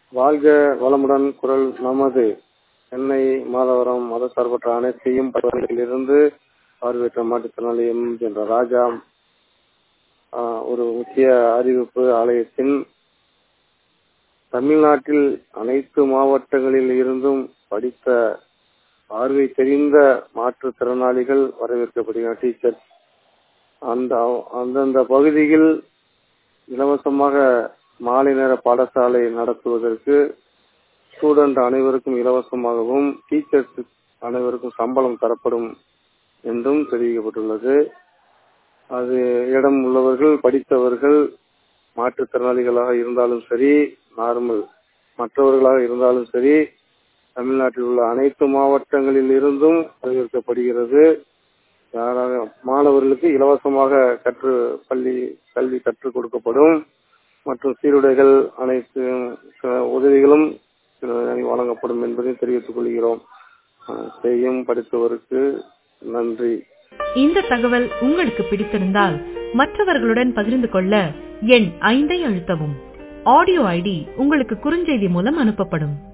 வாழ்க வளமுடன் குரல் நமது சென்னை மாதவரம் மதசார்பற்ற அனைத்தையும் இருந்து பார்வையற்ற மாற்றுத்திறனாளி எம் என்ற ராஜா ஆஹ், ஒரு முக்கிய அறிவிப்பு ஆலயத்தின் தமிழ்நாட்டில் அனைத்து மாவட்டங்களில் இருந்தும் படித்த பார்வை தெரிந்த மாற்றுத்திறனாளிகள் வரவேற்கப்படுகிறார் டீச்சர் அந்த அந்தந்த பகுதியில் இலவசமாக மாலை நேர பாடசாலை நடத்துவதற்கு ஸ்டூடெண்ட் அனைவருக்கும் இலவசமாகவும் டீச்சர்ஸ் அனைவருக்கும் சம்பளம் தரப்படும் என்றும் தெரிவிக்கப்பட்டுள்ளது அது இடம் உள்ளவர்கள் படித்தவர்கள் மாற்றுத்திறனாளிகளாக இருந்தாலும் சரி நார்மல் மற்றவர்களாக இருந்தாலும் சரி தமிழ்நாட்டில் உள்ள அனைத்து மாவட்டங்களில் இருந்தும் வரவேற்கப்படுகிறது யாராக மாணவர்களுக்கு இலவசமாக கற்று பள்ளி கல்வி கற்றுக் கொடுக்கப்படும் மற்றும் சீருடைகள் அனைத்து அஹ், உதவிகளும் அஹ், வழங்கப்படும் என்பதை தெரிவித்துக் கொள்கிறோம் அஹ், செய்யும் படித்தவருக்கு நன்றி இந்த தகவல் உங்களுக்கு பிடித்திருந்தால் மற்றவர்களுடன் பகிர்ந்து கொள்ள எண் ஐந்தை அழுத்தவும் ஆடியோ ஐடி உங்களுக்கு குறுஞ்செய்தி மூலம் அனுப்பப்படும்